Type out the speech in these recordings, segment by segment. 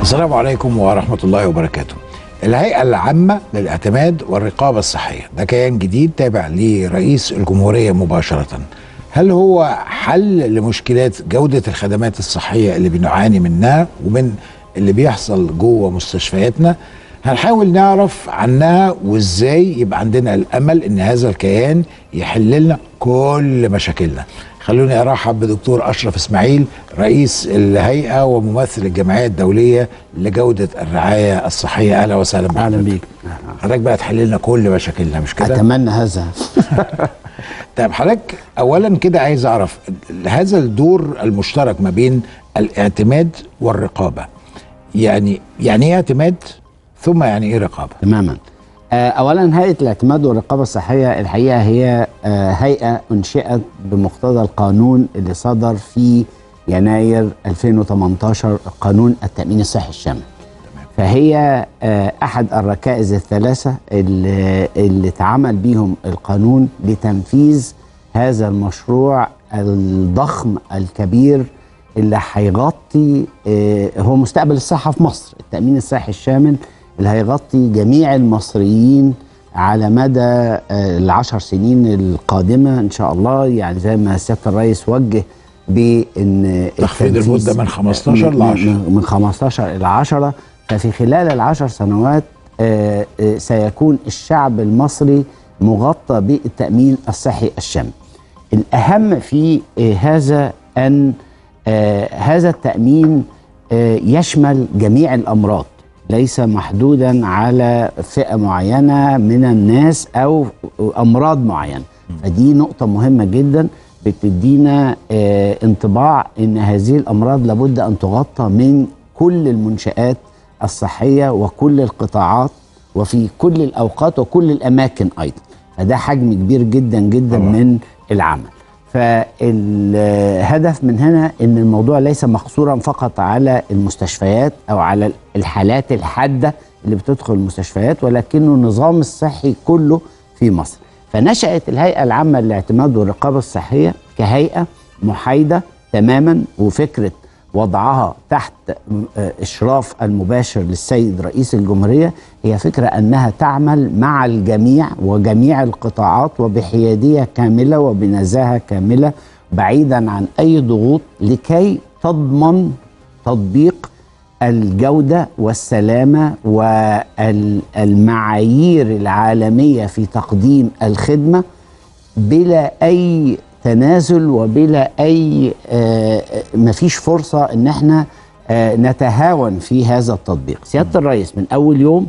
السلام عليكم ورحمة الله وبركاته الهيئة العامة للاعتماد والرقابة الصحية ده كيان جديد تابع لرئيس الجمهورية مباشرة هل هو حل لمشكلات جودة الخدمات الصحية اللي بنعاني منها ومن اللي بيحصل جوه مستشفياتنا هنحاول نعرف عنها وازاي يبقى عندنا الامل ان هذا الكيان يحل لنا كل مشاكلنا خلوني ارحب بدكتور اشرف اسماعيل رئيس الهيئه وممثل الجمعيه الدوليه لجوده الرعايه الصحيه اهلا وسهلا بك اهلا بيك حضرتك بقى تحل لنا كل مشاكلنا مش كده اتمنى هذا طيب حضرتك اولا كده عايز اعرف هذا الدور المشترك ما بين الاعتماد والرقابه يعني يعني ايه اعتماد ثم يعني ايه رقابه تماما آه، اولا هيئه الاعتماد والرقابه الصحيه الحقيقه هي آه، هيئه انشئت بمقتضى القانون اللي صدر في يناير 2018 قانون التامين الصحي الشامل فهي آه، احد الركائز الثلاثه اللي, اللي اتعمل بيهم القانون لتنفيذ هذا المشروع الضخم الكبير اللي هيغطي آه، هو مستقبل الصحه في مصر التامين الصحي الشامل اللي هيغطي جميع المصريين على مدى آه، العشر سنين القادمه ان شاء الله يعني زي ما سياده الرئيس وجه بان تخفيض التنفيذ- المدة من 15 ل 10. من من 15 الى 10 ففي خلال العشر سنوات آه، آه، سيكون الشعب المصري مغطى بالتامين الصحي الشامل. الاهم في آه، هذا ان آه، هذا التامين آه، يشمل جميع الامراض ليس محدودا على فئه معينه من الناس او امراض معينه فدي نقطه مهمه جدا بتدينا آه، انطباع ان هذه الامراض لابد ان تغطى من كل المنشات الصحيه وكل القطاعات وفي كل الاوقات وكل الاماكن ايضا فده حجم كبير جدا جدا طبعا. من العمل فالهدف من هنا ان الموضوع ليس مقصورا فقط على المستشفيات او على الحالات الحاده اللي بتدخل المستشفيات ولكنه النظام الصحي كله في مصر فنشأت الهيئة العامة للاعتماد والرقابة الصحية كهيئة محايدة تماما وفكرة وضعها تحت آه، إشراف المباشر للسيد رئيس الجمهورية هي فكرة أنها تعمل مع الجميع وجميع القطاعات وبحيادية كاملة وبنزاهة كاملة بعيدا عن أي ضغوط لكي تضمن تطبيق الجودة والسلامة والمعايير العالمية في تقديم الخدمة بلا أي تنازل وبلا أي آه، مفيش فرصة إن احنا آه، نتهاون في هذا التطبيق سيادة الرئيس من أول يوم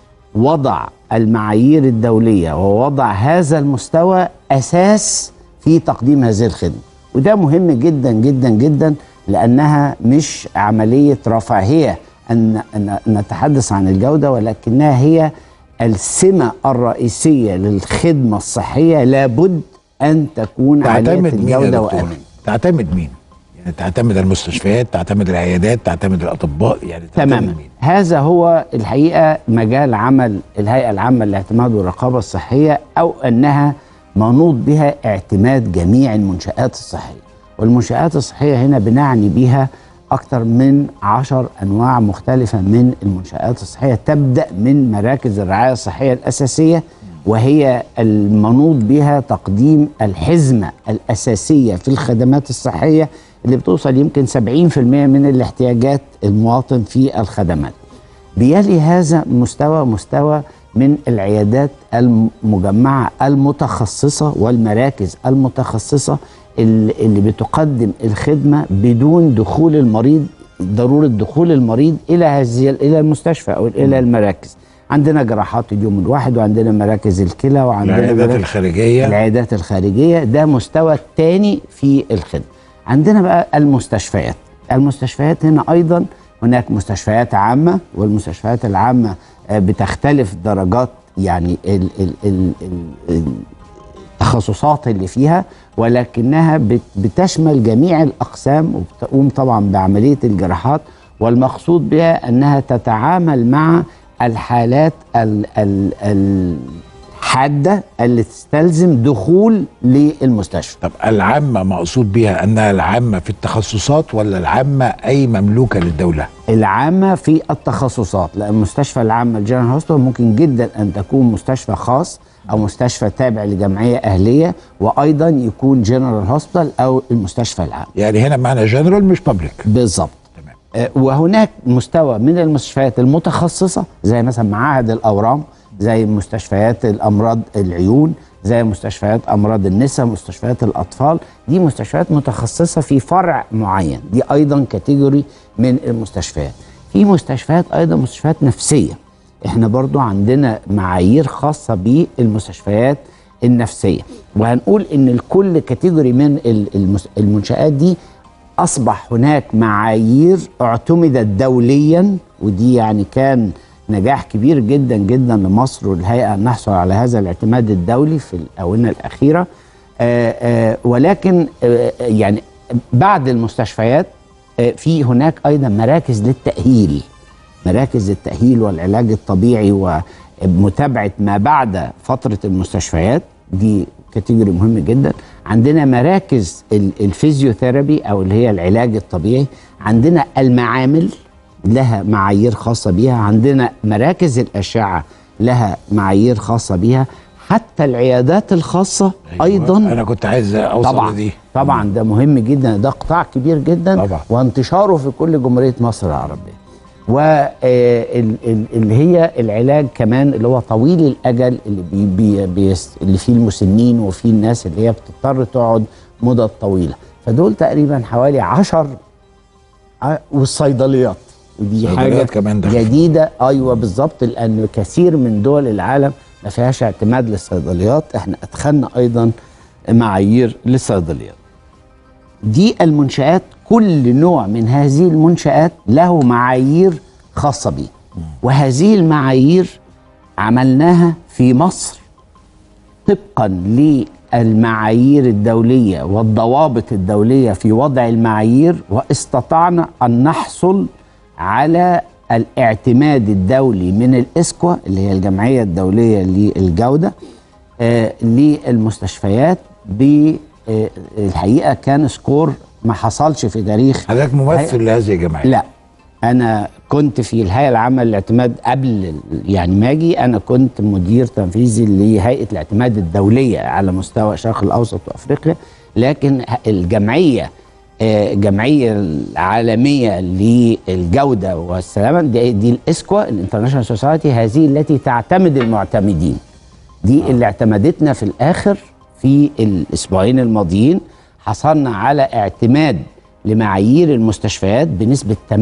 وضع المعايير الدولية ووضع هذا المستوى أساس في تقديم هذه الخدمة وده مهم جدا جدا جدا لأنها مش عملية رفاهية أن أن نتحدث عن الجودة ولكنها هي السمة الرئيسية للخدمة الصحية لابد أن تكون عالية تعتمد مين يا الجودة دكتور وأمن تعتمد مين يعني تعتمد المستشفيات تعتمد العيادات تعتمد الاطباء يعني تعتمد تماما مين هذا هو الحقيقه مجال عمل الهيئه العامه للاعتماد والرقابه الصحيه او انها منوط بها اعتماد جميع المنشات الصحيه والمنشات الصحيه هنا بنعني بها اكثر من عشر انواع مختلفه من المنشات الصحيه تبدا من مراكز الرعايه الصحيه الاساسيه وهي المنوط بها تقديم الحزمه الاساسيه في الخدمات الصحيه اللي بتوصل يمكن 70% من الاحتياجات المواطن في الخدمات بيلي هذا مستوى مستوى من العيادات المجمعة المتخصصة والمراكز المتخصصة اللي اللي بتقدم الخدمة بدون دخول المريض ضرورة دخول المريض إلى هذه إلى المستشفى أو إلى المراكز عندنا جراحات اليوم الواحد وعندنا مراكز الكلى وعندنا العيادات مراكز- الخارجيه العيادات الخارجيه ده مستوى الثاني في الخدمه عندنا بقى المستشفيات المستشفيات هنا ايضا هناك مستشفيات عامه والمستشفيات العامه آه، بتختلف درجات يعني ال ال ال ال التخصصات اللي فيها ولكنها بت- بتشمل جميع الاقسام وبتقوم طبعا بعمليه الجراحات والمقصود بها انها تتعامل مع الحالات ال ال ال الحاده اللي تستلزم دخول للمستشفى طب العامة مقصود بها أنها العامة في التخصصات ولا العامة أي مملوكة للدولة؟ العامة في التخصصات لأن المستشفى العامة الجنرال هوسبيتال ممكن جدا أن تكون مستشفى خاص أو مستشفى تابع لجمعية أهلية وأيضا يكون جنرال هوسبيتال أو المستشفى العام يعني هنا معنى جنرال مش بابليك بالظبط تمام آه، وهناك مستوى من المستشفيات المتخصصة زي مثلا معاهد الأورام زي مستشفيات الأمراض العيون زي مستشفيات أمراض النساء مستشفيات الأطفال دي مستشفيات متخصصة في فرع معين دي أيضا كاتيجوري من المستشفيات في مستشفيات أيضا مستشفيات نفسية احنا برضو عندنا معايير خاصة بالمستشفيات النفسية وهنقول ان الكل كاتيجوري من ال- المس- المنشآت دي اصبح هناك معايير اعتمدت دوليا ودي يعني كان نجاح كبير جدا جدا لمصر والهيئه ان نحصل على هذا الاعتماد الدولي في الاونه الاخيره آه، آه، ولكن آه، يعني بعد المستشفيات آه، في هناك ايضا مراكز للتاهيل مراكز التاهيل والعلاج الطبيعي ومتابعه ما بعد فتره المستشفيات دي كاتيجوري مهم جدا عندنا مراكز ال- الفيزيوثيرابي او اللي هي العلاج الطبيعي عندنا المعامل لها معايير خاصه بيها عندنا مراكز الاشعه لها معايير خاصه بيها حتى العيادات الخاصه ايضا أنا كنت عايز أوصل طبعا لدي طبعا ده مهم جدا ده قطاع كبير جدا طبعا. وانتشاره في كل جمهوريه مصر العربيه واللي هي العلاج كمان اللي هو طويل الاجل اللي بي بي بيس اللي فيه المسنين وفيه الناس اللي هي بتضطر تقعد مدة طويلة فدول تقريبا حوالي عشر ع- والصيدليات ودي حاجة صيدليات كمان دخل. جديدة أيوة بالظبط لأن كثير من دول العالم ما فيهاش اعتماد للصيدليات احنا أدخلنا أيضا معايير للصيدليات دي المنشآت كل نوع من هذه المنشآت له معايير خاصة بيه وهذه المعايير عملناها في مصر طبقا للمعايير الدولية والضوابط الدولية في وضع المعايير واستطعنا أن نحصل على الاعتماد الدولي من الإسكوا اللي هي الجمعية الدولية للجودة آه، للمستشفيات بالحقيقة كان سكور ما حصلش في تاريخ حضرتك ممثل لهذه الجمعية لا انا كنت في الهيئه العامه للاعتماد قبل يعني ما اجي انا كنت مدير تنفيذي لهيئه الاعتماد الدوليه على مستوى الشرق الاوسط وافريقيا لكن ه- الجمعيه آه، الجمعيه العالميه للجوده والسلامه دي, دي الاسكوا الانترناشونال سوسايتي هذه التي تعتمد المعتمدين دي اللي اعتمدتنا في الاخر في الاسبوعين الماضيين حصلنا على اعتماد لمعايير المستشفيات بنسبه 98%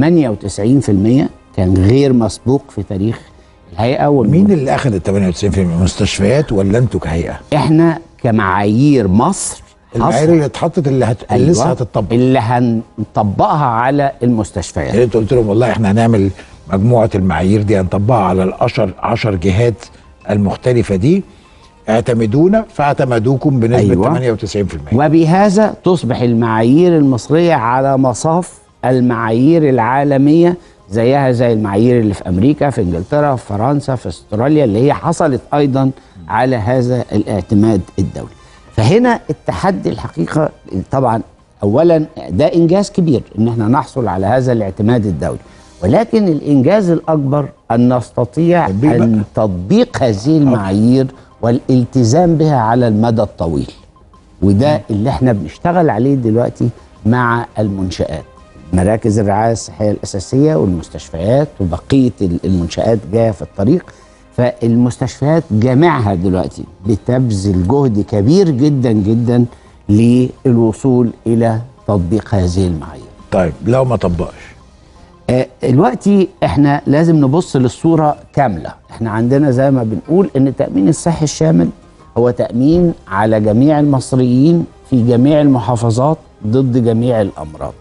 كان غير مسبوق في تاريخ الهيئه والم- مين اللي أخذ ال 98% المستشفيات ولا أنتوا كهيئة؟ احنا كمعايير مصر المعايير حصل- اللي اتحطت اللي هت... اللي لسه هتطبق اللي هنطبقها على المستشفيات يعني انت قلت لهم والله احنا هنعمل مجموعه المعايير دي هنطبقها على الاشر 10 جهات المختلفه دي اعتمدونا فاعتمدوكم بنسبه أيوة. 98% وبهذا تصبح المعايير المصرية على مصاف المعايير العالمية زيها زي المعايير اللي في أمريكا في إنجلترا في فرنسا في استراليا اللي هي حصلت أيضا على هذا الاعتماد الدولي فهنا التحدي الحقيقة طبعا أولا ده إنجاز كبير إن احنا نحصل على هذا الاعتماد الدولي ولكن الإنجاز الأكبر أن نستطيع تطبيق بقى. أن تطبيق هذه المعايير والالتزام بها على المدى الطويل وده اللي احنا بنشتغل عليه دلوقتي مع المنشآت مراكز الرعاية الصحية الأساسية والمستشفيات وبقية ال- المنشآت جاية في الطريق فالمستشفيات جميعها دلوقتي بتبذل جهد كبير جدا جدا للوصول إلى تطبيق هذه المعايير طيب لو ما طبقش آه، دلوقتي احنا لازم نبص للصورة كاملة احنا عندنا زي ما بنقول ان التأمين الصحي الشامل هو تأمين على جميع المصريين في جميع المحافظات ضد جميع الأمراض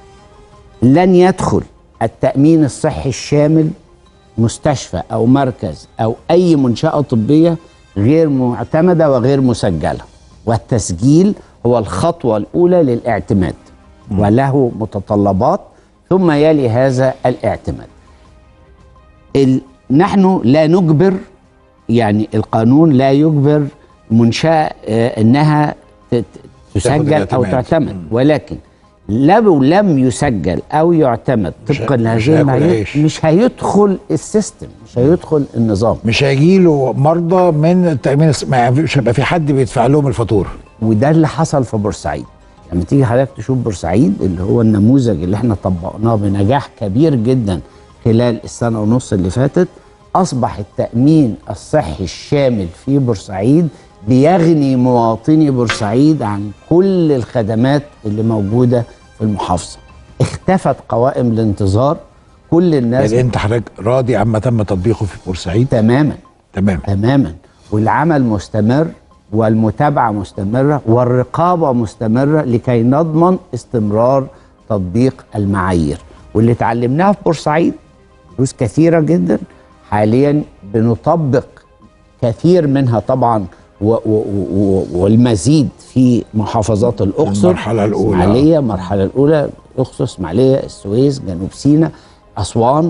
لن يدخل التأمين الصحي الشامل مستشفى أو مركز أو أي منشأة طبية غير معتمدة وغير مسجلة والتسجيل هو الخطوة الأولى للاعتماد وله متطلبات ثم يلي هذا الاعتماد ال... نحن لا نجبر يعني القانون لا يجبر منشاه آه، انها ت- ت- تسجل او الاعتماد. تعتمد ولكن لو لم يسجل او يعتمد مش طبقا ه- مش لهذه هياكل المعايير عيش. مش هيدخل السيستم مش هيدخل النظام مش هيجي له مرضى من التامين الص- ما مش هيبقى في حد بيدفع لهم الفاتوره وده اللي حصل في بورسعيد لما تيجي حضرتك تشوف بورسعيد اللي هو النموذج اللي احنا طبقناه بنجاح كبير جدا خلال السنه ونص اللي فاتت اصبح التامين الصحي الشامل في بورسعيد بيغني مواطني بورسعيد عن كل الخدمات اللي موجوده في المحافظه اختفت قوائم الانتظار كل الناس يعني انت حضرتك راضي عما تم تطبيقه في بورسعيد تماما تمام تماما والعمل مستمر والمتابعة مستمرة والرقابة مستمرة لكي نضمن استمرار تطبيق المعايير واللي اتعلمناه في بورسعيد دروس كثيرة جدا حاليا بنطبق كثير منها طبعا و و و والمزيد في محافظات الأقصر المرحلة الأولى. إسماعيلية المرحلة الأولى الأقصر إسماعيلية السويس جنوب سيناء أسوان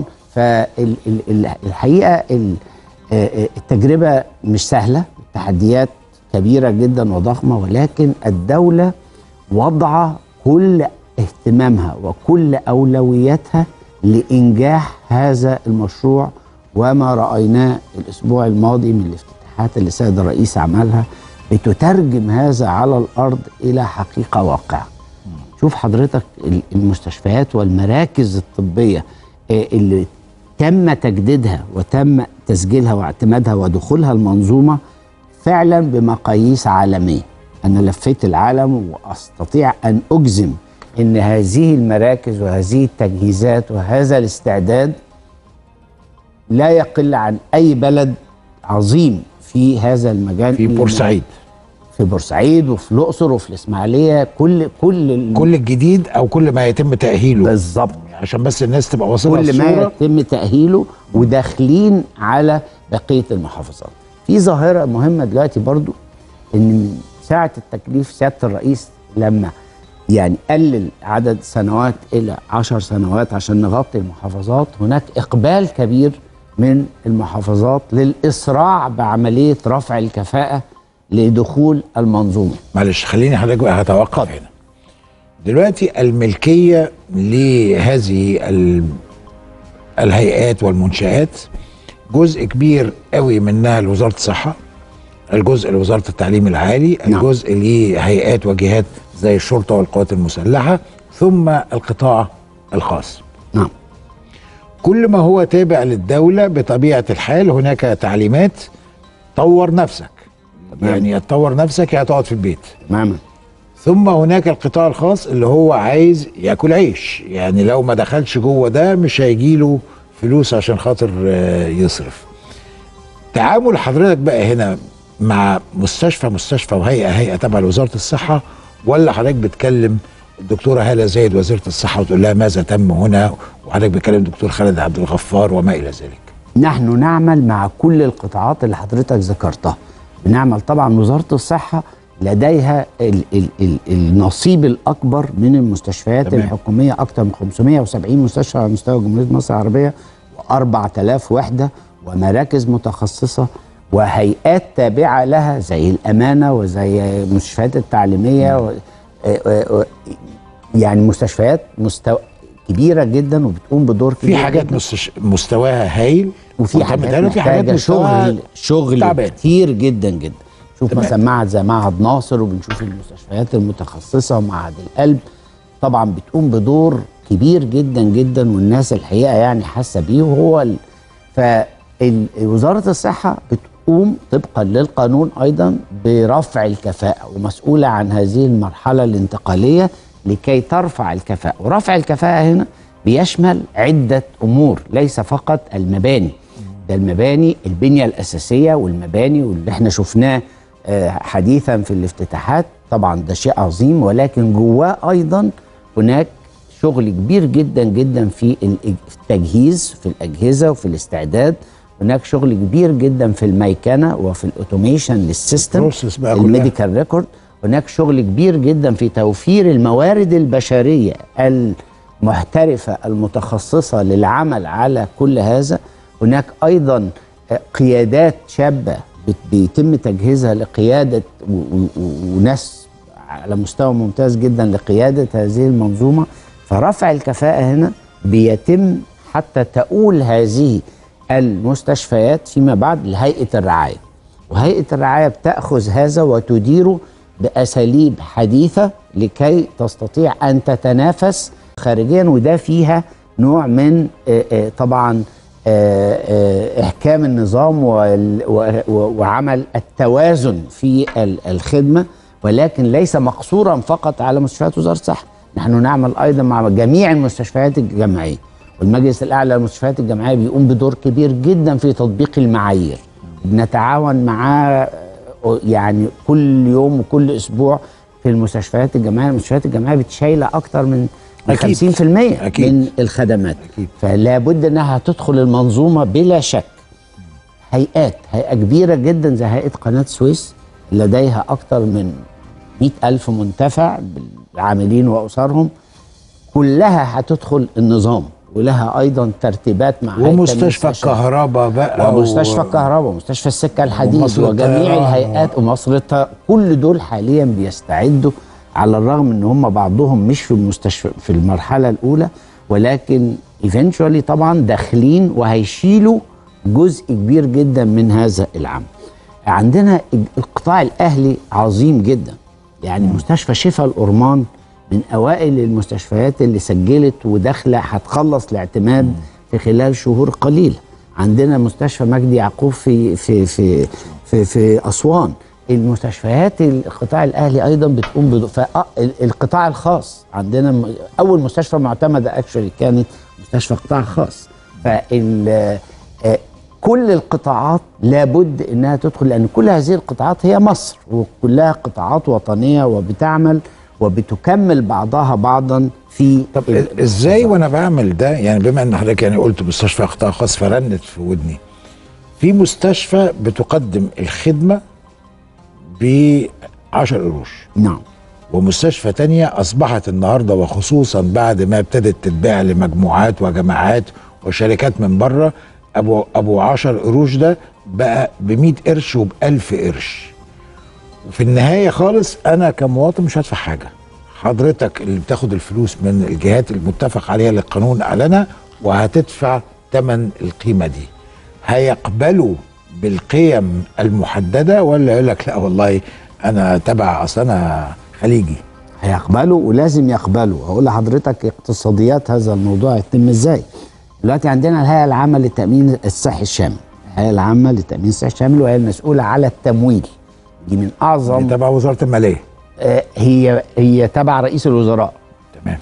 فالحقيقة التجربة مش سهلة التحديات كبيرة جدا وضخمة ولكن الدولة وضع كل اهتمامها وكل أولوياتها لإنجاح هذا المشروع وما رأيناه الأسبوع الماضي من الافتتاحات اللي السيد الرئيس عملها بتترجم هذا على الأرض إلى حقيقة واقعة شوف حضرتك ال- المستشفيات والمراكز الطبية آه، اللي تم تجديدها وتم تسجيلها واعتمادها ودخولها المنظومة فعلا بمقاييس عالمية أنا لفيت العالم وأستطيع أن أجزم أن هذه المراكز وهذه التجهيزات وهذا الاستعداد لا يقل عن أي بلد عظيم في هذا المجال في اللي بورسعيد في بورسعيد وفي الأقصر وفي الإسماعيلية كل كل ال- كل الجديد او كل ما يتم تاهيله بالظبط عشان بس الناس تبقى واصله كل ما الصوره يتم تأهيله وداخلين على بقية المحافظات في ظاهرة مهمة دلوقتي برضو ان من ساعة التكليف سيادة الرئيس لما يعني قلل عدد سنوات إلى عشر سنوات عشان نغطي المحافظات هناك إقبال كبير من المحافظات للإسراع بعملية رفع الكفاءة لدخول المنظومة معلش خليني حضرتك بقى هتوقف هنا دلوقتي الملكيه لهذه ال- الهيئات والمنشآت جزء كبير قوي منها لوزاره الصحه الجزء لوزاره التعليم العالي نعم. الجزء لهيئات وجهات زي الشرطه والقوات المسلحه ثم القطاع الخاص نعم كل ما هو تابع للدولة بطبيعة الحال هناك تعليمات طور نفسك تمام. يعني تطور نفسك يا تقعد في البيت تماما ثم هناك القطاع الخاص اللي هو عايز ياكل عيش يعني لو ما دخلش جوه ده مش هيجيله فلوس عشان خاطر آه، يصرف تعامل حضرتك بقى هنا مع مستشفى مستشفى وهيئه هيئه تبع لوزاره الصحه ولا حضرتك بتكلم الدكتوره هاله زايد وزيره الصحه وتقول لها ماذا تم هنا وحضرتك بتكلم الدكتور خالد عبد الغفار وما الى ذلك نحن نعمل مع كل القطاعات اللي حضرتك ذكرتها بنعمل طبعا وزارة الصحة لديها ال ال ال النصيب الأكبر من المستشفيات تمام. الحكومية أكثر من 570 مستشفى على مستوى جمهورية مصر العربية و4000 وحدة ومراكز متخصصة وهيئات تابعة لها زي الأمانة وزي المستشفيات التعليمية و آه، آه، آه، يعني مستشفيات مستوى كبيرة جدا وبتقوم بدور كبير في حاجات جداً. مستش... مستواها هايل وفي وطبعاً حاجات متهيألي في حاجات محتاجه مستواها شغل شغل تعبان. كتير جدا جدا شوف تمام. مثلا معهد زي معهد ناصر وبنشوف المستشفيات المتخصصه ومعهد القلب طبعا بتقوم بدور كبير جدا جدا والناس الحقيقه يعني حاسه بيه وهو ال... فوزاره الصحه بتقوم طبقا للقانون ايضا برفع الكفاءه ومسؤوله عن هذه المرحله الانتقاليه لكي ترفع الكفاءه ورفع الكفاءه هنا بيشمل عده امور ليس فقط المباني ده المباني البنيه الاساسيه والمباني واللي احنا شفناه آه، حديثا في الافتتاحات طبعا ده شيء عظيم ولكن جواه ايضا هناك شغل كبير جدا جدا في الإج- التجهيز في الاجهزه وفي الاستعداد هناك شغل كبير جدا في الميكنه وفي الاوتوميشن للسيستم Process بقى كلها. الميديكال ريكورد هناك شغل كبير جدا في توفير الموارد البشريه المحترفه المتخصصه للعمل على كل هذا هناك ايضا آه، قيادات شابه بت- بيتم تجهيزها لقياده و- و- و- وناس على مستوى ممتاز جدا لقياده هذه المنظومه فرفع الكفاءه هنا بيتم حتى تؤول هذه المستشفيات فيما بعد لهيئه الرعايه وهيئه الرعايه بتاخذ هذا وتديره باساليب حديثه لكي تستطيع ان تتنافس خارجيا وده فيها نوع من آه، آه، طبعا آه، آه، احكام النظام وال- و- و- وعمل التوازن في ال- الخدمه ولكن ليس مقصورا فقط على مستشفيات وزاره الصحه نحن نعمل ايضا مع جميع المستشفيات الجامعيه والمجلس الاعلى للمستشفيات الجامعيه بيقوم بدور كبير جدا في تطبيق المعايير بنتعاون معاه آه، يعني كل يوم وكل اسبوع في المستشفيات الجامعيه المستشفيات الجامعيه بتشيل اكتر من من أكيد. 50% أكيد. من الخدمات أكيد. فلا بد انها تدخل المنظومه بلا شك هيئات هيئه كبيره جدا زي هيئه قناه السويس لديها اكثر من مئة ألف منتفع بالعاملين وأسرهم كلها هتدخل النظام ولها أيضا ترتيبات مع هيئة ومستشفى تأمين الكهرباء بقى ومستشفى و- الكهرباء ومستشفى السكة الحديد ومصر وجميع الطيران. الهيئات ومصر الط- كل دول حاليا بيستعدوا على الرغم ان هم بعضهم مش في المستشفى في المرحلة الأولى ولكن eventually طبعا داخلين وهيشيلوا جزء كبير جدا من هذا العمل عندنا القطاع الأهلي عظيم جدا يعني مستشفى شفا الأورمان من أوائل المستشفيات اللي سجلت وداخلة هتخلص الاعتماد في خلال شهور قليلة عندنا مستشفى مجدي يعقوب في في في في, في أسوان المستشفيات القطاع الأهلي أيضا بتقوم بدو القطاع الخاص عندنا م- أول مستشفى معتمدة اكشولي كانت مستشفى قطاع خاص فال آه، كل القطاعات لابد انها تدخل لان كل هذه القطاعات هي مصر وكلها قطاعات وطنيه وبتعمل وبتكمل بعضها بعضا في طب ازاي وانا بعمل ده يعني بما ان حضرتك يعني قلت مستشفى قطاع خاص فرنت في ودني في مستشفى بتقدم الخدمه ب 10 قروش نعم ومستشفى تانية أصبحت النهاردة وخصوصا بعد ما ابتدت تتباع لمجموعات وجماعات وشركات من بره أبو أبو 10 قروش ده بقى ب 100 قرش وب 1000 قرش وفي النهاية خالص أنا كمواطن مش هدفع حاجة حضرتك اللي بتاخد الفلوس من الجهات المتفق عليها اللي القانون أعلنها وهتدفع ثمن القيمة دي هيقبلوا بالقيم المحددة ولا يقول لك لا والله أنا تبع أصل أنا خليجي هيقبلوا ولازم يقبلوا هقول لحضرتك اقتصاديات هذا الموضوع يتم ازاي دلوقتي عندنا الهيئه العامه للتامين الصحي الشامل الهيئه العامه للتامين الصحي الشامل وهي المسؤوله على التمويل دي من اعظم تبع وزارة المالية آه، هي هي تبع رئيس الوزراء تمام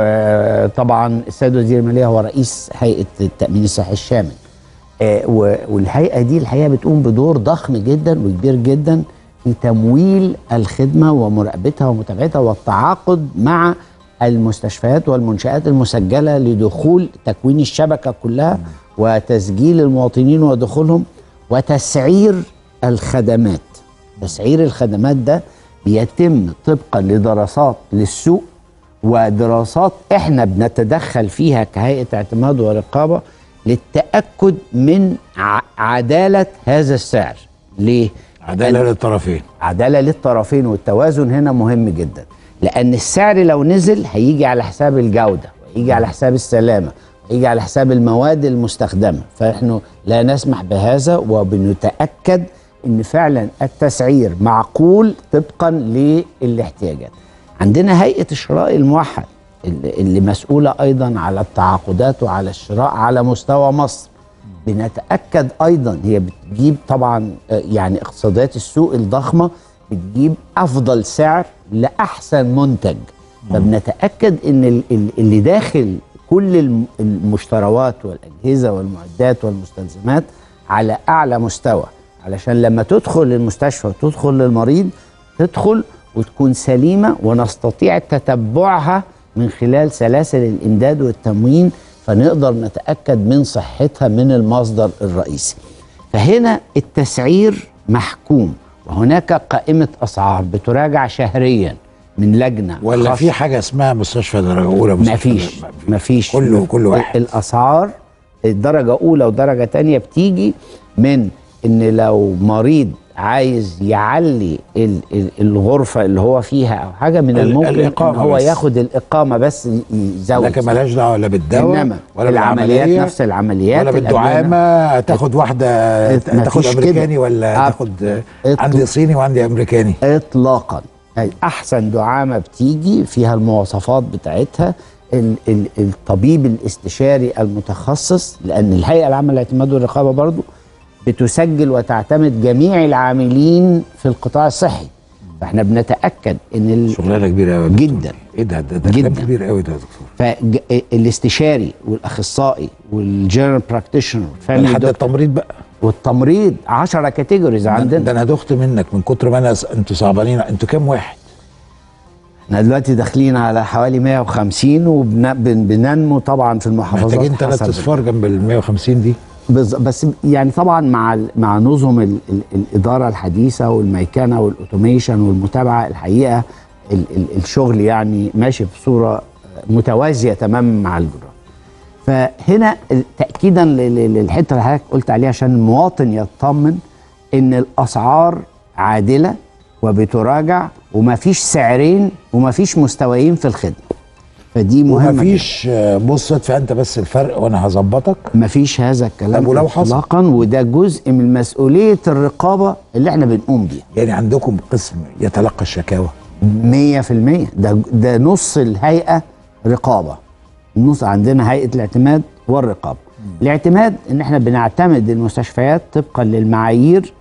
وطبعا السيد وزير الماليه هو رئيس هيئه التامين الصحي الشامل آه، و- والهيئه دي الحقيقه بتقوم بدور ضخم جدا وكبير جدا في تمويل الخدمه ومراقبتها ومتابعتها والتعاقد مع المستشفيات والمنشآت المسجله لدخول تكوين الشبكه كلها وتسجيل المواطنين ودخولهم وتسعير الخدمات تسعير الخدمات ده بيتم طبقا لدراسات للسوق ودراسات احنا بنتدخل فيها كهيئه اعتماد ورقابه للتاكد من ع- عداله هذا السعر ليه عدالة للطرفين عداله للطرفين والتوازن هنا مهم جدا لان السعر لو نزل هيجي على حساب الجوده ويجي على حساب السلامه ويجي على حساب المواد المستخدمه فنحن لا نسمح بهذا وبنتاكد ان فعلا التسعير معقول طبقا للاحتياجات عندنا هيئه الشراء الموحد اللي اللي مسؤوله ايضا على التعاقدات وعلى الشراء على مستوى مصر بنتاكد ايضا هي بتجيب طبعا آه، يعني اقتصاديات السوق الضخمه بتجيب افضل سعر لاحسن منتج فبنتاكد ان ال- ال- اللي داخل كل الم- المشتروات والاجهزه والمعدات والمستلزمات على اعلى مستوى علشان لما تدخل المستشفى وتدخل للمريض تدخل وتكون سليمه ونستطيع تتبعها من خلال سلاسل الامداد والتموين فنقدر نتاكد من صحتها من المصدر الرئيسي. فهنا التسعير محكوم وهناك قائمه اسعار بتراجع شهريا من لجنه ولا خاصة. في حاجة اسمها مستشفى درجة أولى ما مستشفى فيش ما فيش كله كل واحد الاسعار درجه اولى ودرجه تانية بتيجي من ان لو مريض عايز يعلي ال- ال- الغرفه اللي هو فيها او حاجه من ال- الممكن ان الإقامة هو بس. ياخد الاقامه بس يزود لكن ملهاش دعوه لا بالدواء انما ولا العمليات بالعملية نفس العمليات ولا بالدعامه تاخد واحده مفيش تاخد كده. امريكاني ولا أب- تاخد اطلق. عندي صيني وعندي امريكاني اطلاقا يعني احسن دعامه بتيجي فيها المواصفات بتاعتها ال- ال- الطبيب الاستشاري المتخصص لان الهيئه العامه للاعتماد والرقابه برضو بتسجل وتعتمد جميع العاملين في القطاع الصحي فاحنا بنتاكد ان ال- شغلانه كبيره قوي جدا. ايه ده ده, ده كلام جدا. كبير قوي ده يا دكتور فالاستشاري والاخصائي والجنرال براكتيشنر لحد التمريض بقى والتمريض 10 كاتيجوريز ده عندنا انا دخت منك من كتر ما انا س- انتوا صعبانين انتوا كام واحد احنا دلوقتي داخلين على حوالي 150 وبننمو طبعا في المحافظات محتاجين ثلاث حسب- اصفار جنب ال 150 دي بز- بس يعني طبعا مع ال- مع نظم ال ال الاداره الحديثه والميكنه والاوتوميشن والمتابعه الحقيقه ال ال الشغل يعني ماشي بصوره متوازيه تماما مع الجراحه. فهنا تاكيدا ل- ل- للحته اللي حضرتك قلت عليها عشان المواطن يطمن ان الاسعار عادله وبتراجع ومفيش سعرين ومفيش مستويين في الخدمه. فدي مهمه جداً. ومفيش آه، بص ادفع انت بس الفرق وانا هظبطك مفيش هذا الكلام طب ولو حصل؟ اطلاقا وده جزء من مسؤوليه الرقابه اللي احنا بنقوم بيها يعني عندكم قسم يتلقى الشكاوى 100% ده ده نص الهيئه رقابه النص عندنا هيئه الاعتماد والرقابه الاعتماد ان احنا بنعتمد المستشفيات طبقا للمعايير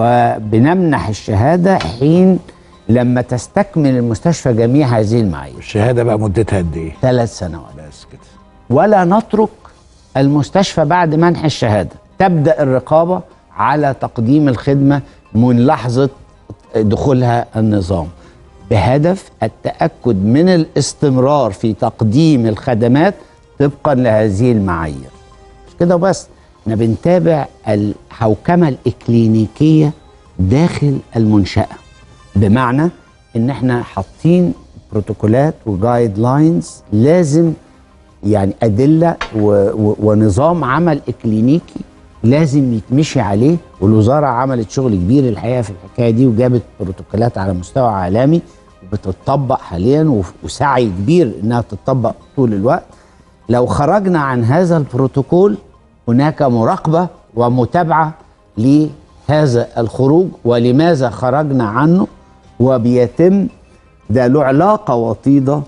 وبنمنح الشهاده حين لما تستكمل المستشفى جميع هذه المعايير الشهاده بقى مدتها قد ايه ثلاث سنوات بس كده ولا نترك المستشفى بعد منح الشهاده تبدا الرقابه على تقديم الخدمه من لحظه دخولها النظام بهدف التاكد من الاستمرار في تقديم الخدمات طبقا لهذه المعايير مش كده وبس احنا بنتابع الحوكمه الاكلينيكيه داخل المنشاه بمعنى ان احنا حاطين بروتوكولات وجايد لاينز لازم يعني ادله و و ونظام عمل اكلينيكي لازم يتمشي عليه والوزاره عملت شغل كبير الحقيقه في الحكايه دي وجابت بروتوكولات على مستوى عالمي وبتطبق حاليا وف- وسعي كبير انها تطبق طول الوقت لو خرجنا عن هذا البروتوكول هناك مراقبه ومتابعه لهذا الخروج ولماذا خرجنا عنه وبيتم ده له علاقه وطيده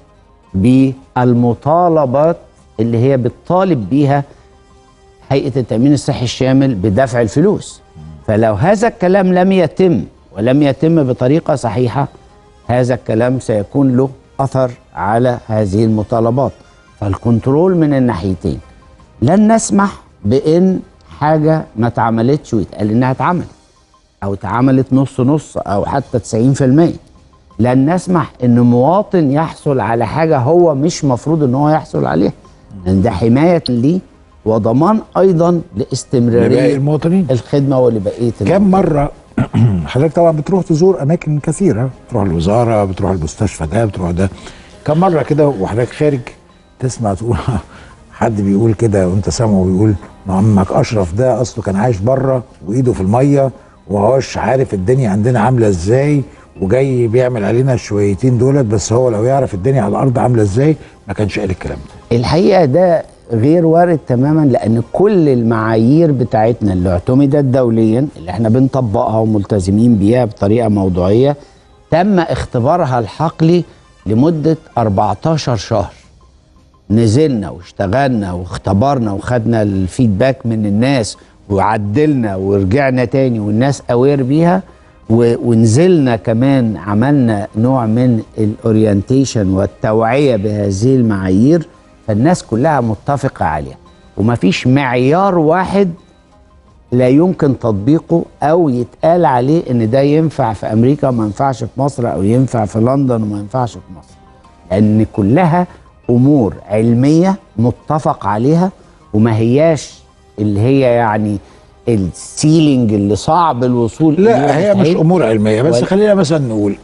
بالمطالبات اللي هي بتطالب بيها هيئه التامين الصحي الشامل بدفع الفلوس فلو هذا الكلام لم يتم ولم يتم بطريقه صحيحه هذا الكلام سيكون له اثر على هذه المطالبات فالكنترول من الناحيتين لن نسمح بان حاجه ما اتعملتش ويتقال انها اتعملت او اتعملت نص نص او حتى 90% لن نسمح ان مواطن يحصل على حاجه هو مش مفروض ان هو يحصل عليها لان ده حمايه ليه وضمان ايضا لباقي لاستمراريه المواطنين الخدمه ولبقيه كم مره حضرتك طبعا بتروح تزور اماكن كثيره بتروح الوزاره بتروح المستشفى ده بتروح ده كم مره كده وحضرتك خارج تسمع تقول حد بيقول كده وانت سامعه بيقول "ما عمك اشرف ده اصله كان عايش بره وايده في الميه وهوش عارف الدنيا عندنا عامله ازاي وجاي بيعمل علينا الشويتين دولت بس هو لو يعرف الدنيا على الارض عامله ازاي ما كانش قال الكلام ده الحقيقه ده غير وارد تماما لان كل المعايير بتاعتنا اللي اعتمدت دوليا اللي احنا بنطبقها وملتزمين بيها بطريقه موضوعيه تم اختبارها الحقلي لمده 14 شهر نزلنا واشتغلنا واختبرنا وخدنا الفيدباك من الناس وعدلنا ورجعنا تاني والناس اوير بيها و- ونزلنا كمان عملنا نوع من الاورينتيشن والتوعيه بهذه المعايير فالناس كلها متفقه عليها ومفيش معيار واحد لا يمكن تطبيقه او يتقال عليه ان ده ينفع في امريكا وما ينفعش في مصر او ينفع في لندن وما ينفعش في مصر لان كلها امور علميه متفق عليها وما هياش اللي هي يعني السيلينج اللي صعب الوصول إليه لا هي مش مستحيل. امور علميه بس ولا- خلينا مثلا نقول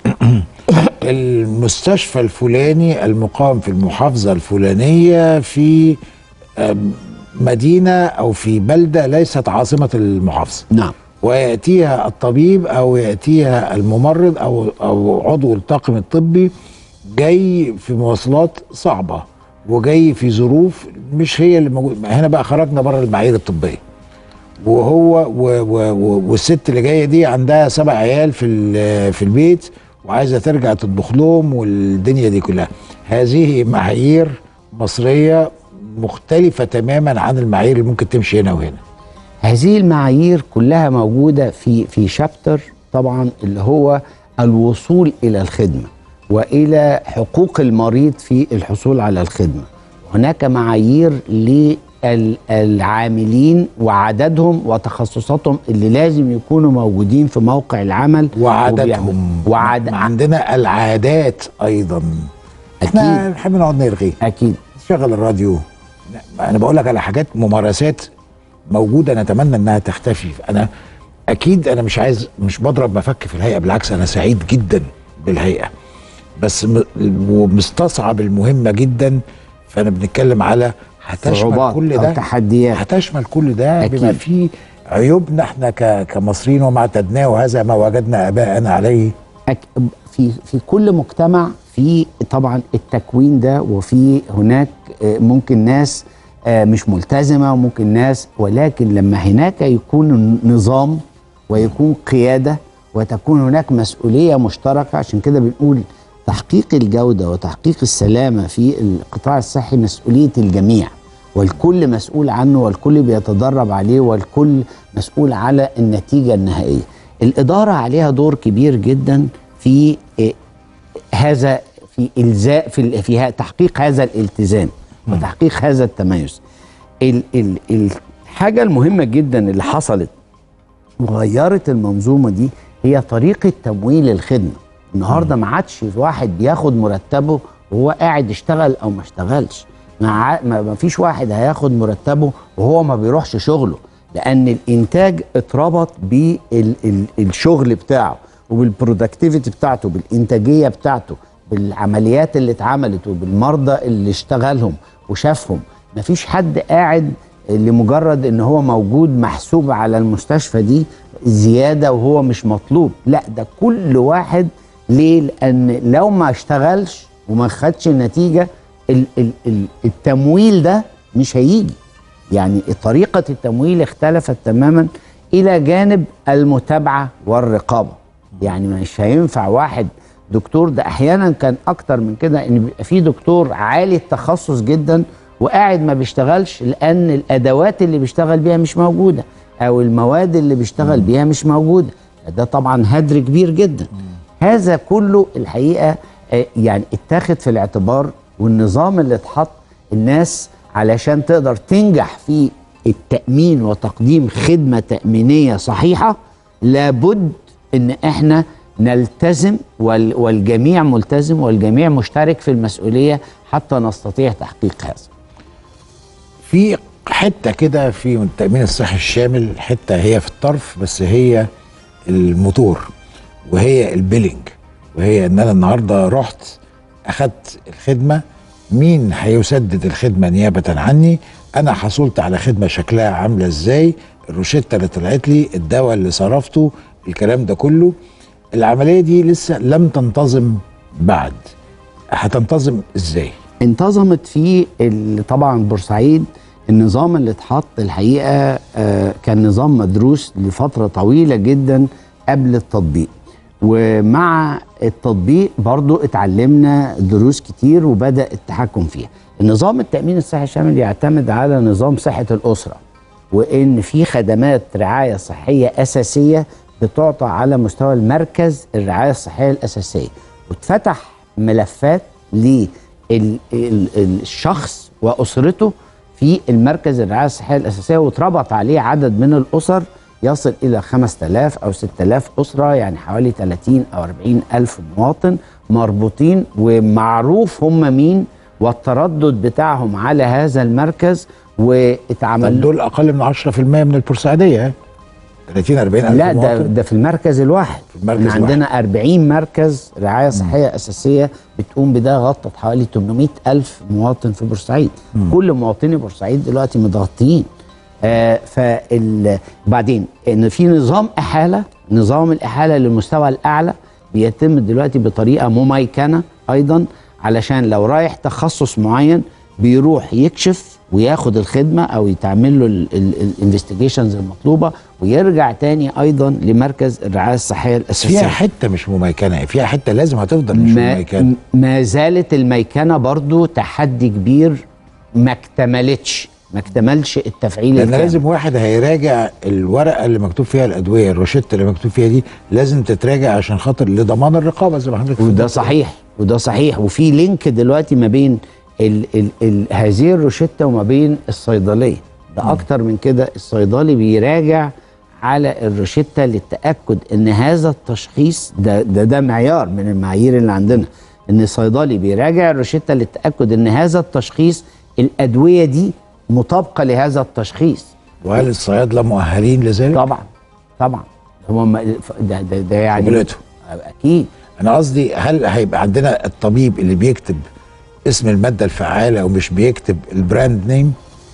المستشفى الفلاني المقام في المحافظه الفلانيه في آم، مدينه او في بلده ليست عاصمه المحافظه نعم وياتيها الطبيب او ياتيها الممرض او او عضو الطاقم الطبي جاي في مواصلات صعبه وجاي في ظروف مش هي اللي موجود هنا بقى خرجنا بره المعايير الطبيه وهو و و و والست اللي جايه دي عندها سبع عيال في ال- في البيت وعايزه ترجع تطبخ لهم والدنيا دي كلها هذه معايير مصريه مختلفه تماما عن المعايير اللي ممكن تمشي هنا وهنا هذه المعايير كلها موجودة في في شابتر طبعا اللي هو الوصول إلى الخدمة وإلى حقوق المريض في الحصول على الخدمة هناك معايير للعاملين وعددهم وتخصصاتهم اللي لازم يكونوا موجودين في موقع العمل وعاداتهم وعد... عندنا العادات ايضا احنا أكيد. بنحب نقعد نرغي أكيد شغل الراديو انا بقول لك على حاجات ممارسات موجوده نتمنى انها تختفي انا اكيد انا مش عايز مش بضرب مفك في الهيئه بالعكس انا سعيد جدا بالهيئه بس م- ومستصعب المهمه جدا فانا بنتكلم على هتشمل صعوبات كل أو ده تحديات هتشمل كل ده أكيد. بما فيه عيوبنا احنا ك- كمصريين وما اعتدناه وهذا ما وجدنا اباءنا عليه أك- في في كل مجتمع في طبعا التكوين ده وفي هناك آه، ممكن ناس آه، مش ملتزمه وممكن ناس ولكن لما هناك يكون نظام ويكون قياده وتكون هناك مسؤوليه مشتركه عشان كده بنقول تحقيق الجوده وتحقيق السلامه في القطاع الصحي مسؤوليه الجميع والكل مسؤول عنه والكل بيتدرب عليه والكل مسؤول على النتيجه النهائيه. الاداره عليها دور كبير جدا في إيه، هذا في الزاء في ال- في ه- تحقيق هذا الالتزام وتحقيق هذا التميز. ال ال الحاجه المهمه جدا اللي حصلت وغيرت المنظومه دي هي طريقه تمويل الخدمه. النهارده ما عادش واحد بياخد مرتبه وهو قاعد يشتغل او ما اشتغلش. ما ع- ما ما فيش واحد هياخد مرتبه وهو ما بيروحش شغله لان الانتاج اتربط بالشغل بتاعه وبالبرودكتيفيتي بتاعته بالانتاجيه بتاعته بالعمليات اللي اتعملت وبالمرضى اللي اشتغلهم وشافهم مفيش حد قاعد لمجرد ان هو موجود محسوب على المستشفى دي زياده وهو مش مطلوب لا ده كل واحد ليه لان لو ما اشتغلش وما خدش النتيجه ال ال ال التمويل ده مش هيجي يعني طريقه التمويل اختلفت تماما الى جانب المتابعه والرقابه يعني مش هينفع واحد دكتور ده احيانا كان اكتر من كده ان بيبقى في دكتور عالي التخصص جدا وقاعد ما بيشتغلش لان الادوات اللي بيشتغل بيها مش موجوده او المواد اللي بيشتغل بيها مش موجوده ده طبعا هدر كبير جدا هذا كله الحقيقه آه، يعني اتاخد في الاعتبار والنظام اللي اتحط الناس علشان تقدر تنجح في التامين وتقديم خدمه تامينيه صحيحه لابد ان احنا نلتزم وال- والجميع ملتزم والجميع مشترك في المسؤوليه حتى نستطيع تحقيق هذا في حته كده في التامين الصحي الشامل حته هي في الطرف بس هي الموتور وهي البيلينج وهي ان انا النهارده رحت اخدت الخدمه مين هيسدد الخدمه نيابه عني انا حصلت على خدمه شكلها عامله ازاي الروشته اللي طلعت لي الدواء اللي صرفته الكلام ده كله العمليه دي لسه لم تنتظم بعد هتنتظم ازاي انتظمت في ال- طبعا بورسعيد النظام اللي اتحط الحقيقه آه، كان نظام مدروس لفتره طويله جدا قبل التطبيق ومع التطبيق برضو اتعلمنا دروس كتير وبدا التحكم فيها النظام التامين الصحي الشامل يعتمد على نظام صحه الاسره وان في خدمات رعايه صحيه اساسيه بتعطى على مستوى المركز الرعايه الصحيه الاساسيه واتفتح ملفات للشخص واسرته في المركز الرعايه الصحيه الاساسيه واتربط عليه عدد من الاسر يصل الى 5000 او 6000 اسره يعني حوالي 30 او 40 الف مواطن مربوطين ومعروف هم مين والتردد بتاعهم على هذا المركز طب واتعمل دول اقل من 10% من البورسعيديه 30 40 الف لا ده مواطن ده في المركز الواحد في المركز احنا عندنا 40 مركز رعايه صحيه اساسيه بتقوم بده غطت حوالي 800 الف مواطن في بورسعيد كل مواطني بورسعيد دلوقتي متغطيين آه فال وبعدين ان في نظام احاله نظام الاحاله للمستوى الاعلى بيتم دلوقتي بطريقه مميكنه ايضا علشان لو رايح تخصص معين بيروح يكشف وياخد الخدمه او يتعمل له الانفستيجيشنز المطلوبه ويرجع تاني ايضا لمركز الرعايه الصحيه الاساسيه فيها حته مش مميكنه فيها حته لازم هتفضل مش ما, مميكنه ما زالت الميكنه برضو تحدي كبير ما اكتملتش ما اكتملش التفعيل لان الكامل. لازم واحد هيراجع الورقه اللي مكتوب فيها الادويه الروشته اللي مكتوب فيها دي لازم تتراجع عشان خاطر لضمان الرقابه زي ما حضرتك وده اتفضلت. صحيح وده صحيح وفي لينك دلوقتي ما بين ال ال ال هذه الروشته وما بين الصيدليه ده اكتر من كده الصيدلي بيراجع على الروشته للتاكد ان هذا التشخيص ده ده, ده معيار من المعايير اللي عندنا ان الصيدلي بيراجع الروشته للتاكد ان هذا التشخيص الادويه دي مطابقه لهذا التشخيص وهل الصيادله مؤهلين لذلك؟ طبعا طبعا هو ما- ده, ده, ده يعني قبلته. اكيد انا قصدي هل هيبقى عندنا الطبيب اللي بيكتب اسم الماده الفعاله ومش بيكتب البراند نيم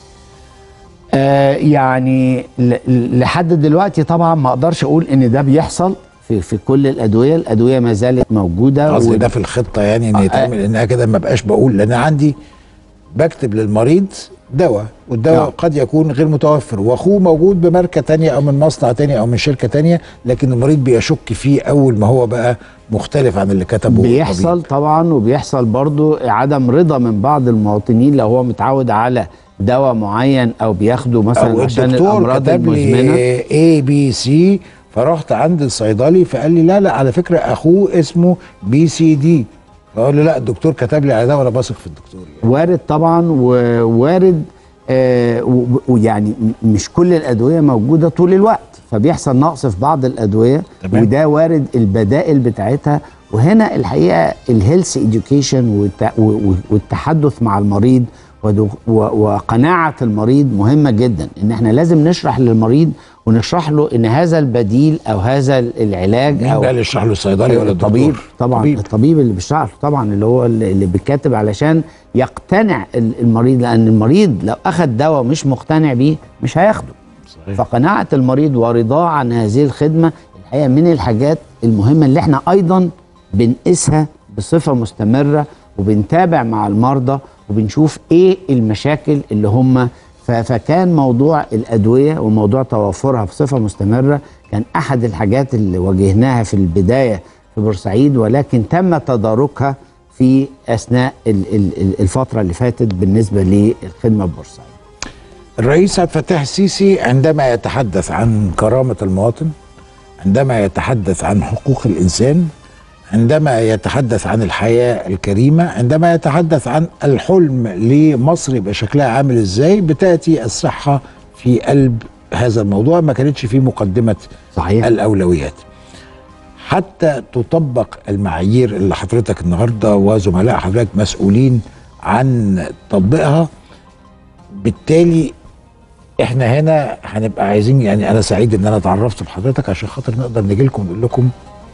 آه يعني ل- لحد دلوقتي طبعا ما اقدرش اقول ان ده بيحصل في في كل الادويه الادويه ما زالت موجوده قصدي و- ده في الخطه يعني ان آه، يتعمل انها كده ما بقاش بقول لان عندي بكتب للمريض دواء والدواء نعم. قد يكون غير متوفر واخوه موجود بماركه تانية او من مصنع تاني او من شركه تانية لكن المريض بيشك فيه اول ما هو بقى مختلف عن اللي كتبه بيحصل الطبيب. طبعا وبيحصل برضو عدم رضا من بعض المواطنين لو هو متعود على دواء معين او بياخده مثلا او عشان الدكتور الامراض كتب المزمنه لي اي بي سي فرحت عند الصيدلي فقال لي لا لا على فكره اخوه اسمه بي سي دي فقال له لا الدكتور كتب لي على ده وانا بثق في الدكتور يعني. وارد طبعا ووارد آه و- ويعني م- مش كل الادويه موجوده طول الوقت فبيحصل نقص في بعض الادويه تمام. وده وارد البدائل بتاعتها وهنا الحقيقه الهيلث اديوكيشن والتحدث مع المريض ودو- و- وقناعه المريض مهمه جدا ان احنا لازم نشرح للمريض ونشرح له ان هذا البديل او هذا العلاج مين او بقى اللي يشرح له الصيدلي ولا الدكتور؟ الطبيب طبعا طبيب. الطبيب اللي بيشرح له طبعا اللي هو اللي اللي بيكاتب علشان يقتنع ال- المريض لان المريض لو اخذ دواء مش مقتنع بيه مش هياخده صحيح. فقناعه المريض ورضاه عن هذه الخدمه الحقيقه من الحاجات المهمه اللي احنا ايضا بنقيسها بصفه مستمره وبنتابع مع المرضى وبنشوف ايه المشاكل اللي هم ف- فكان موضوع الادويه وموضوع توفرها بصفه مستمره كان احد الحاجات اللي واجهناها في البدايه في بورسعيد ولكن تم تداركها في اثناء ال- ال- ال- الفتره اللي فاتت بالنسبه للخدمه ببورسعيد الرئيس عبد الفتاح السيسي عندما يتحدث عن كرامة المواطن عندما يتحدث عن حقوق الإنسان عندما يتحدث عن الحياة الكريمة عندما يتحدث عن الحلم لمصر يبقى شكلها عامل ازاي بتأتي الصحة في قلب هذا الموضوع ما كانتش في مقدمة صحيح. الأولويات حتى تطبق المعايير اللي حضرتك النهارده وزملاء حضرتك مسؤولين عن تطبيقها بالتالي احنا هنا هنبقى عايزين يعني انا سعيد ان انا اتعرفت بحضرتك عشان خاطر نقدر نجي لكم ونقول لكم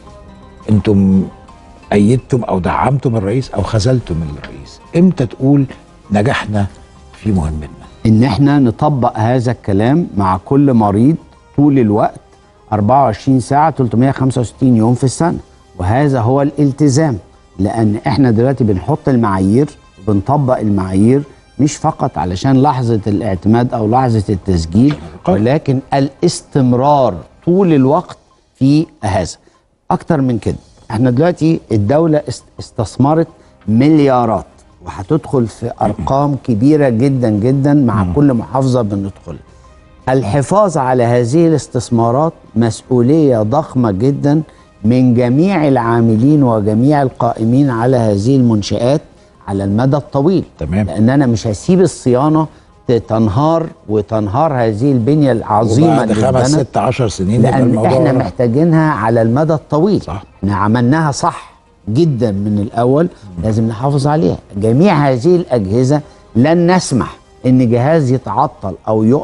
انتم ايدتم او دعمتم الرئيس او خذلتم الرئيس امتى تقول نجحنا في مهمتنا ان احنا نطبق هذا الكلام مع كل مريض طول الوقت 24 ساعة 365 يوم في السنة وهذا هو الالتزام لان احنا دلوقتي بنحط المعايير وبنطبق المعايير مش فقط علشان لحظة الاعتماد او لحظة التسجيل ولكن الاستمرار طول الوقت في هذا اكتر من كده احنا دلوقتي الدولة است- استثمرت مليارات وهتدخل في ارقام كبيره جدا جدا مع كل محافظه بندخل الحفاظ على هذه الاستثمارات مسؤوليه ضخمه جدا من جميع العاملين وجميع القائمين على هذه المنشآت على المدى الطويل تمام. لان انا مش هسيب الصيانه ت- تنهار وتنهار هذه البنيه العظيمه وبعد اللي خمس اتبنت. ست عشر سنين يبقى لان الموضوع احنا راح. محتاجينها على المدى الطويل صح. احنا عملناها صح جدا من الاول لازم نحافظ عليها جميع هذه الاجهزه لن نسمح ان جهاز يتعطل او يقف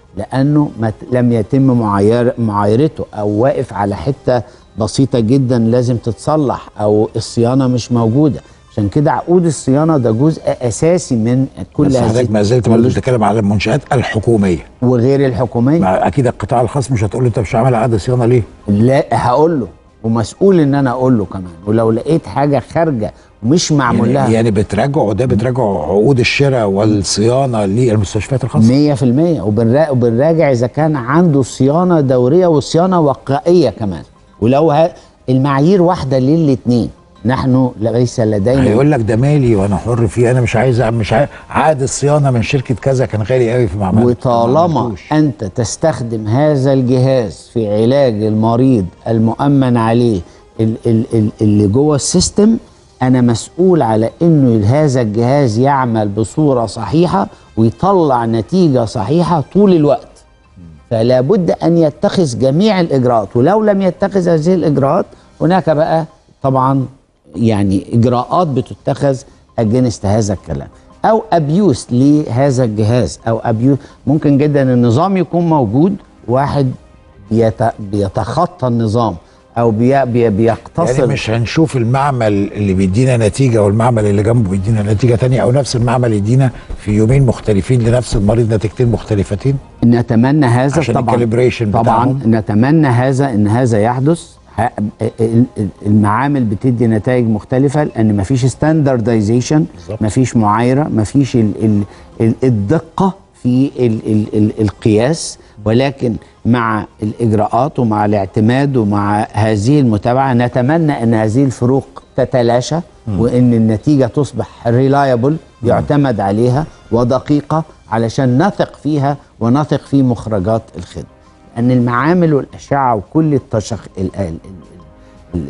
لانه ما ت- لم يتم معاير معايرته او واقف على حته بسيطه جدا لازم تتصلح او الصيانه مش موجوده عشان كده عقود الصيانه ده جزء اساسي من كل بس هذه حضرتك ما زلت برضه بتتكلم على المنشات الحكوميه وغير الحكوميه ما اكيد القطاع الخاص مش هتقول له انت مش عامل عقد صيانه ليه؟ لا هقول له ومسؤول ان انا اقول له كمان ولو لقيت حاجه خارجه ومش معمول يعني, لها يعني بتراجعوا ده بتراجعوا عقود الشراء والصيانه للمستشفيات الخاصه 100% وبنرا- وبنراجع اذا كان عنده صيانه دوريه وصيانه وقائيه كمان ولو ه... المعايير واحده للاثنين نحن ليس لدينا هيقول لك ده مالي وانا حر فيه انا مش عايز أعمل- مش عايز عقد الصيانه من شركه كذا كان غالي قوي في معمل وطالما انت تستخدم هذا الجهاز في علاج المريض المؤمن عليه ال- ال- ال- اللي جوه السيستم انا مسؤول على انه هذا الجهاز يعمل بصوره صحيحه ويطلع نتيجه صحيحه طول الوقت فلا بد ان يتخذ جميع الاجراءات ولو لم يتخذ هذه الاجراءات هناك بقى طبعا يعني اجراءات بتتخذ اجنست هذا الكلام او ابيوس لهذا الجهاز او ابيوس ممكن جدا النظام يكون موجود واحد بيت بيتخطى النظام او بي بي بيقتصر يعني مش هنشوف المعمل اللي بيدينا نتيجه والمعمل اللي جنبه بيدينا نتيجه تانية او نفس المعمل يدينا في يومين مختلفين لنفس المريض نتيجتين مختلفتين نتمنى هذا عشان طبعا الكاليبريشن طبعا بتاعهم. نتمنى هذا ان هذا يحدث ه- ال- ال- المعامل بتدي نتائج مختلفه لان مفيش ستاندردايزيشن بالظبط. مفيش معايره مفيش ال ال ال الدقه في ال ال ال القياس ولكن مع الاجراءات ومع الاعتماد ومع هذه المتابعه نتمنى ان هذه الفروق تتلاشى وان النتيجه تصبح ريلايبل يعتمد عليها ودقيقه علشان نثق فيها ونثق في مخرجات الخدمه ان المعامل والاشعه وكل التشخ ال- ال- ال-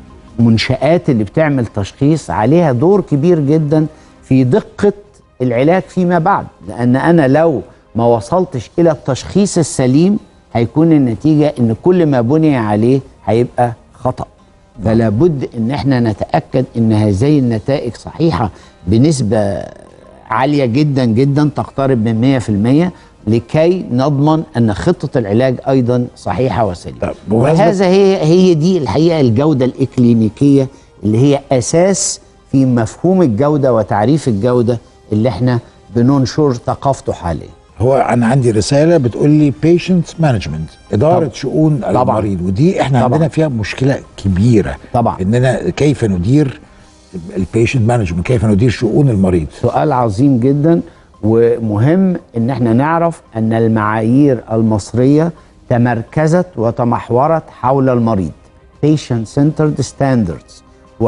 المنشآت اللي بتعمل تشخيص عليها دور كبير جدا في دقة العلاج فيما بعد لأن أنا لو ما وصلتش إلى التشخيص السليم هيكون النتيجة إن كل ما بني عليه هيبقى خطأ فلا بد إن احنا نتأكد إن هذه النتائج صحيحة بنسبة عالية جدا جدا تقترب من 100% لكي نضمن أن خطة العلاج أيضا صحيحة وسليمة طب بمناسبة- وهذا هي هي دي الحقيقه الجوده الاكلينيكيه اللي هي اساس في مفهوم الجوده وتعريف الجوده اللي احنا بننشر ثقافته حاليا. هو انا عندي رساله بتقول لي بيشنت مانجمنت اداره طبعا. شؤون طبعا. المريض ودي احنا طبعا. عندنا فيها مشكله كبيره طبعا. اننا كيف ندير البيشنت مانجمنت كيف ندير شؤون المريض سؤال عظيم جدا ومهم ان احنا نعرف ان المعايير المصريه تمركزت وتمحورت حول المريض patient centered standards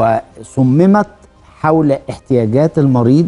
وصممت حول احتياجات المريض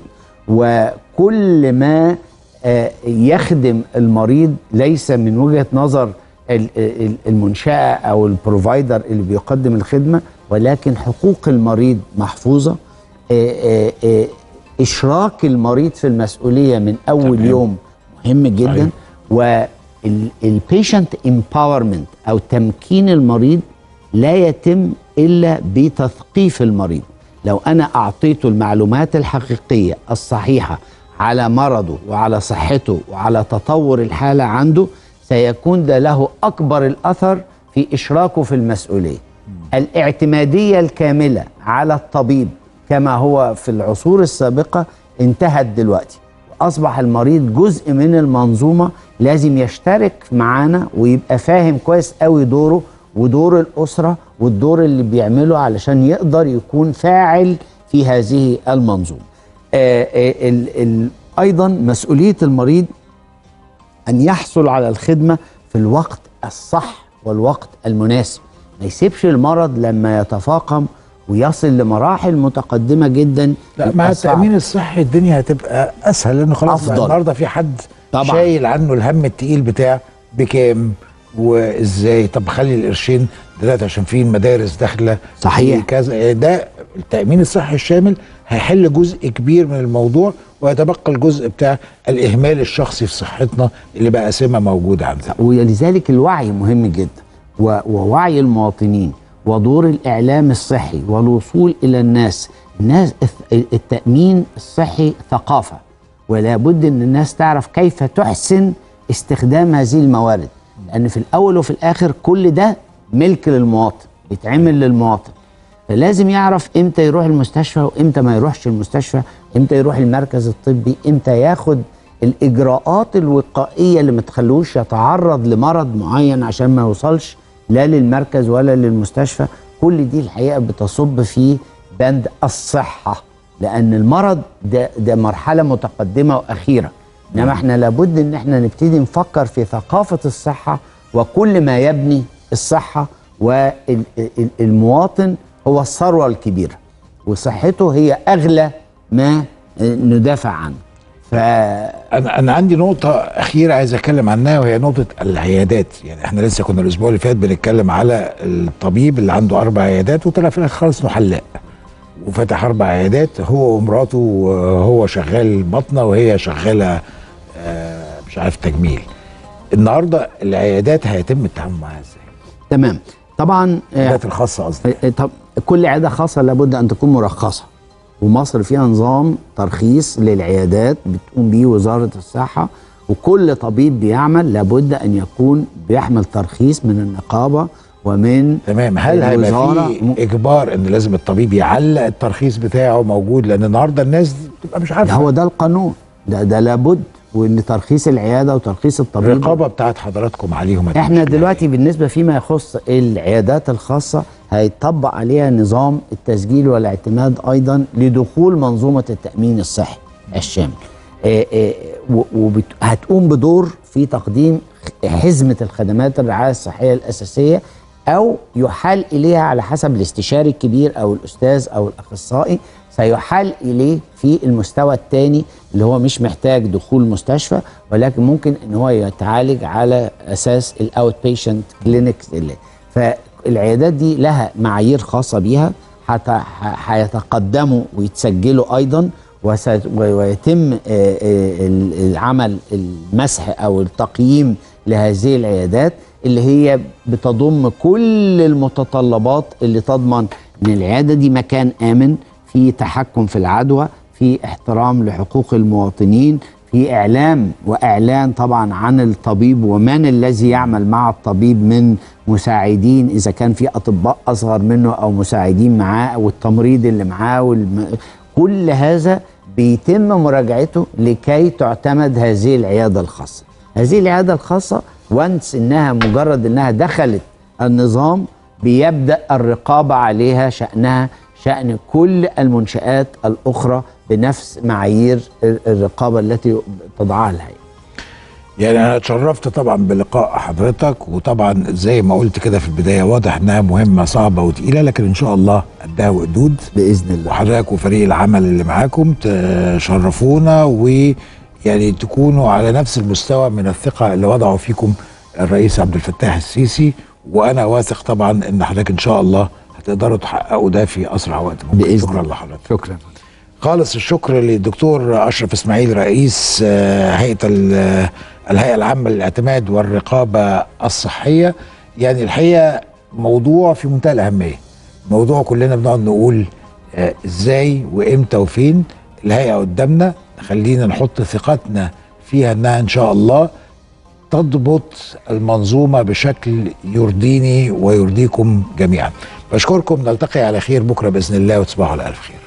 وكل ما آه، يخدم المريض ليس من وجهه نظر ال- ال- المنشاه او البروفايدر اللي بيقدم الخدمه ولكن حقوق المريض محفوظه آه، آه، آه، اشراك المريض في المسؤوليه من اول تمام. يوم مهم جدا صحيح. والبيشنت امباورمنت او تمكين المريض لا يتم الا بتثقيف المريض لو انا اعطيته المعلومات الحقيقيه الصحيحه على مرضه وعلى صحته وعلى تطور الحاله عنده سيكون ده له اكبر الاثر في اشراكه في المسؤوليه الاعتماديه الكامله على الطبيب كما هو في العصور السابقه انتهت دلوقتي اصبح المريض جزء من المنظومه لازم يشترك معانا ويبقى فاهم كويس قوي دوره ودور الاسره والدور اللي بيعمله علشان يقدر يكون فاعل في هذه المنظومه. آه آه ال ال ايضا مسؤوليه المريض ان يحصل على الخدمه في الوقت الصح والوقت المناسب ما يسيبش المرض لما يتفاقم ويصل لمراحل متقدمه جدا لا يبقى مع صعب. التامين الصحي الدنيا هتبقى اسهل لانه خلاص بقى أفضل. النهارده في حد طبعا. شايل عنه الهم التقيل بتاع بكام وازاي طب خلي القرشين دلوقتي عشان في مدارس داخله صحيح. في كذا يعني ده التامين الصحي الشامل هيحل جزء كبير من الموضوع ويتبقى الجزء بتاع الاهمال الشخصي في صحتنا اللي بقى سمه موجوده عندنا ولذلك الوعي مهم جدا و- ووعي المواطنين ودور الاعلام الصحي والوصول الى الناس الناس الث- التامين الصحي ثقافه ولا بد ان الناس تعرف كيف تحسن استخدام هذه الموارد لان في الاول وفي الاخر كل ده ملك للمواطن بيتعمل للمواطن فلازم يعرف امتى يروح المستشفى وامتى ما يروحش المستشفى امتى يروح المركز الطبي امتى ياخد الاجراءات الوقائيه اللي ما تخلوش يتعرض لمرض معين عشان ما يوصلش لا للمركز ولا للمستشفى كل دي الحقيقه بتصب في بند الصحه لان المرض ده ده مرحله متقدمه واخيره انما احنا لابد ان احنا نبتدي نفكر في ثقافه الصحه وكل ما يبني الصحه والمواطن هو الثروه الكبيره وصحته هي اغلى ما ندافع عنه ف انا انا عندي نقطه اخيره عايز اتكلم عنها وهي نقطه العيادات يعني احنا لسه كنا الاسبوع اللي فات بنتكلم على الطبيب اللي عنده اربع عيادات وطلع في الاخر خالص انه حلاق وفتح اربع عيادات هو ومراته وهو شغال بطنه وهي شغاله آه، مش عارف تجميل النهارده العيادات هيتم التعامل معاها ازاي؟ تمام طبعا آه، العيادات الخاصه قصدي آه، طب كل عياده خاصه لابد ان تكون مرخصه ومصر فيها نظام ترخيص للعيادات بتقوم به وزاره الصحه وكل طبيب بيعمل لابد ان يكون بيحمل ترخيص من النقابه ومن تمام هل هيبقى الوزارة م- في اجبار ان لازم الطبيب يعلق الترخيص بتاعه موجود لان النهارده الناس بتبقى مش ده عارفه هو ده القانون ده ده لابد وان ترخيص العياده وترخيص الطبيب الرقابه بتاعت حضراتكم عليهم هتمشي احنا إزاي؟ دلوقتي بالنسبه فيما يخص العيادات الخاصه هيطبق عليها نظام التسجيل والاعتماد ايضا لدخول منظومه التامين الصحي الشامل وهتقوم بدور في تقديم حزمه الخدمات الرعايه الصحيه الاساسيه او يحال اليها على حسب الاستشاري الكبير او الاستاذ او الاخصائي سيحال اليه في المستوى الثاني اللي هو مش محتاج دخول مستشفى ولكن ممكن ان هو يتعالج على اساس الاوت بيشنت كلينكس فالعيادات دي لها معايير خاصه بيها حتى ح- هيتقدموا ويتسجلوا ايضا وس- و- ويتم آه، آه، ال- العمل المسح او التقييم لهذه العيادات اللي هي بتضم كل المتطلبات اللي تضمن ان العياده دي مكان امن في تحكم في العدوى في احترام لحقوق المواطنين في اعلام واعلان طبعا عن الطبيب ومن الذي يعمل مع الطبيب من مساعدين اذا كان في اطباء اصغر منه او مساعدين معاه والتمريض اللي معاه والم... كل هذا بيتم مراجعته لكي تعتمد هذه العياده الخاصه هذه العياده الخاصه وانس انها مجرد انها دخلت النظام بيبدا الرقابه عليها شانها شان كل المنشات الاخرى بنفس معايير الرقابه التي تضعها الهيئه يعني انا اتشرفت طبعا بلقاء حضرتك وطبعا زي ما قلت كده في البدايه واضح انها مهمه صعبه وتقيله لكن ان شاء الله قدها وقدود باذن الله وحضرتك وفريق العمل اللي معاكم تشرفونا ويعني تكونوا على نفس المستوى من الثقه اللي وضعوا فيكم الرئيس عبد الفتاح السيسي وانا واثق طبعا ان حضرتك ان شاء الله هتقدروا تحققوا ده في اسرع وقت ممكن باذن شكرا الله. لحضرتك شكرا خالص الشكر للدكتور اشرف اسماعيل رئيس آه، هيئه ال- الهيئه العامه للاعتماد والرقابه الصحيه يعني الحقيقه موضوع في منتهى الاهميه موضوع كلنا بنقعد نقول آه، ازاي وامتى وفين الهيئه قدامنا خلينا نحط ثقتنا فيها انها ان شاء الله تضبط المنظومه بشكل يرضيني ويرضيكم جميعا بشكركم نلتقي على خير بكره باذن الله وتصبحوا على الف خير